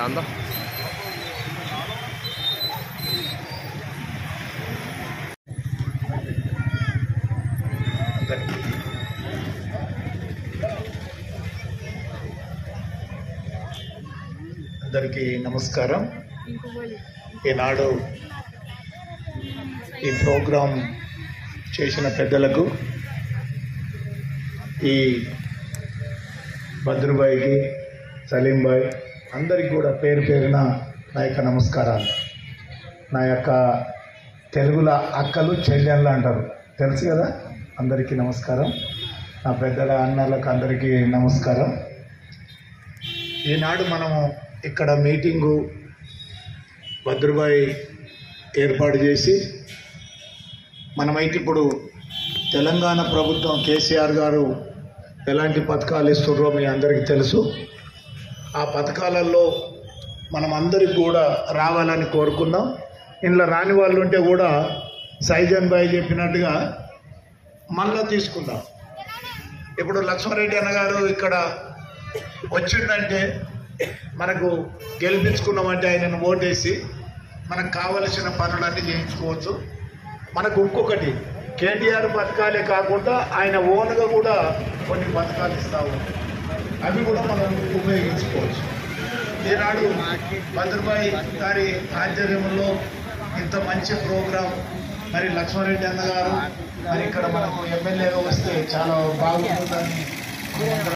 అందా అందరికీ నమస్కారం ఈనాడు ఈ ప్రోగ్రాం చేసిన పెద్దలకు ఈ భద్రుబాయికి సలీంబాయ్ అందరికి కూడా పేరు పేరున నా యొక్క నమస్కారాలు నా యొక్క తెలుగుల అక్కలు చెల్లెళ్ళు అంటారు తెలుసు కదా అందరికీ నమస్కారం నా పెద్దల అన్నలకు అందరికీ నమస్కారం ఈనాడు మనము ఇక్కడ మీటింగు భద్రుబాయి ఏర్పాటు చేసి మనమైతే ఇప్పుడు తెలంగాణ ప్రభుత్వం కేసీఆర్ గారు ఎలాంటి పథకాలు ఇస్తున్నారో మీ అందరికీ తెలుసు ఆ పథకాలలో మనం అందరికి కూడా రావాలని కోరుకుందాం ఇంట్లో రాని వాళ్ళు ఉంటే కూడా సైజన్ బాయ్ చెప్పినట్టుగా మళ్ళా తీసుకుందాం ఇప్పుడు లక్ష్మారెడ్డి అన్నగారు ఇక్కడ వచ్చిందంటే మనకు గెలిపించుకున్నామంటే ఆయనను ఓటేసి మనకు కావలసిన పనులన్నీ చేయించుకోవచ్చు మనకు ఇంకొకటి కేటీఆర్ పథకాలే కాకుండా ఆయన ఓన్గా కూడా కొన్ని పథకాలు ఇస్తా ఉంటాయి అవి కూడా మనం ఉపయోగించుకోవచ్చు ఈనాడు భద్రబాయి గారి ఆధ్వర్యంలో ఇంత మంచి ప్రోగ్రాం మరి లక్ష్మారెడ్డి అన్న గారు మరి ఇక్కడ మనకు ఎమ్మెల్యేగా వస్తే చాలా బాగుంటుందని